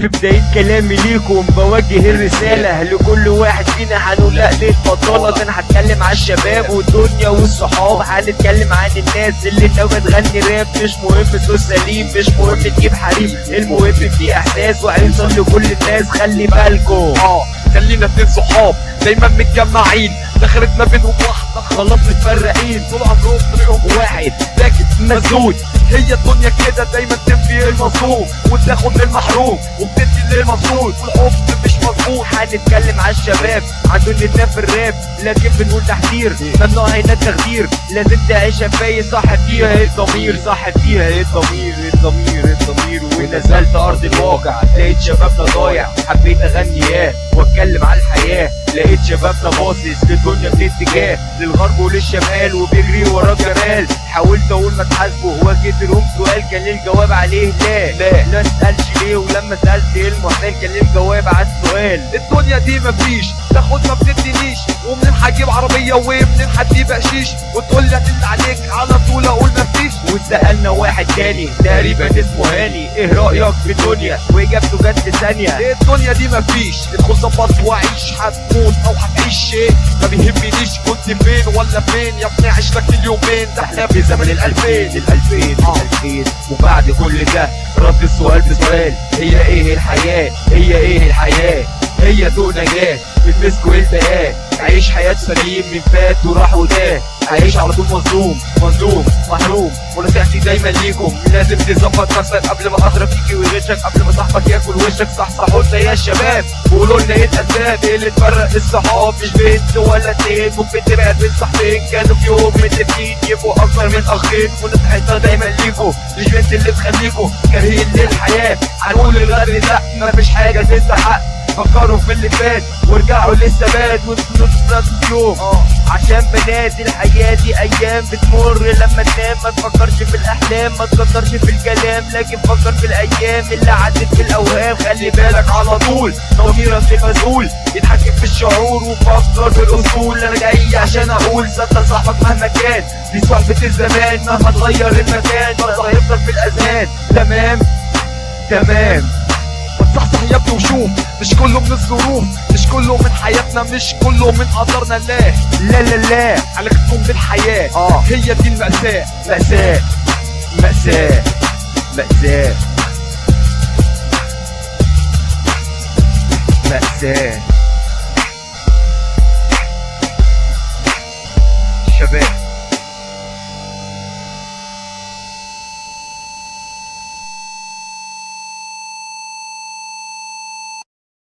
في بداية كلامي ليكم بوجه الرسالة لكل واحد فينا هنقول لا ليه اتفضل ده انا هتكلم على الشباب والدنيا والصحاب هنتكلم عن الناس اللي ناوية تغني راب مش مهم صوت سليم مش مهم تجيب حريم المهم في احساس وهيوصل لكل الناس خلي بالكم اه خلينا اتنين صحاب دايما متجمعين دخلت ما بينهم واحدة خلاص متفرقين طول عمرهم طريقهم واحد ساكت مسدود هي الدنيا كده دايما تنفي المظلوم وتاخد للمحروم وبتدي للمظلوم والحب مش مظبوط هنتكلم على الشباب عن دنيتنا في الراب لكن بنقول تحذير ممنوع هنا التخدير لازم تعيشها فايز صح فيها ايه الضمير صح فيها ايه الضمير ايه الضمير ايه الضمير ونزلت ارض الواقع لقيت شبابنا ضايع حبيت اغني ياه واتكلم على الحياه لقيت شبابنا باصص للدنيا من اتجاه للغرب وللشمال وبيجري ورا الجمال حاولت اقول ما تحاسبه وجيت لهم سؤال كان ليه الجواب عليه لا لا لا تسالش ليه ولما سالت ايه المحتاج كان ليه الجواب على السؤال الدنيا دي مفيش تاخد ما بتدينيش ومنين هجيب عربية ومنين هدي بقشيش وتقول لي اللي عليك على طول اقول مفيش وسألنا واحد تاني تقريبا اسمه هاني ايه رأيك في الدنيا واجابته جت في ثانية ايه الدنيا دي مفيش ادخل ظبط وعيش هتموت او هتعيش شيء ما بيهمنيش كنت فين ولا فين يا ابني عيش لك اليومين ده احنا في زمن الالفين الألفين الألفين وبعد كل ده رد السؤال بسؤال هي ايه الحياة هي ايه الحياة هي ذوق نجاة بتمسك والتقاه عيش حياة سليم من فات وراح وده عيش على طول مظلوم مظلوم محروم ونصيحتي دايما ليكم لازم تظبط نفسك قبل ما خاطرك يجي ويغشك قبل ما صاحبك ياكل وشك صح صح قلنا يا شباب قولوا لنا ايه الاسباب ايه اللي تفرق الصحاب مش بنت ولا اتنين ممكن تبعد من صاحبين كانوا في يوم متفقين يبقوا اكتر من اخين ونصيحتنا دايما ليكم مش بنت اللي تخليكم كارهين للحياه هنقول الغدر لا مفيش حاجه تستحق فكروا في اللي فات وارجعوا للثبات وتنطوا يوم عشان بنات الحياة دي أيام بتمر لما تنام ما تفكرش في الأحلام ما تكترش في الكلام لكن فكر في الأيام اللي عدت في الأوهام خلي بالك على طول ضميرك مسؤول يتحكم في الشعور وفكر في الأصول أنا جاي عشان أقول صدق صاحبك مهما كان دي صحبة الزمان مهما تغير المكان برضه هيفضل في الأذهان تمام تمام صحصح يا ابني وشوف مش كله من الظروف مش كله من حياتنا مش كله من قدرنا لا لا لا لا علاقتكم بالحياة آه. هي دي المأساة مأساة مأساة مأساة مأساة شباب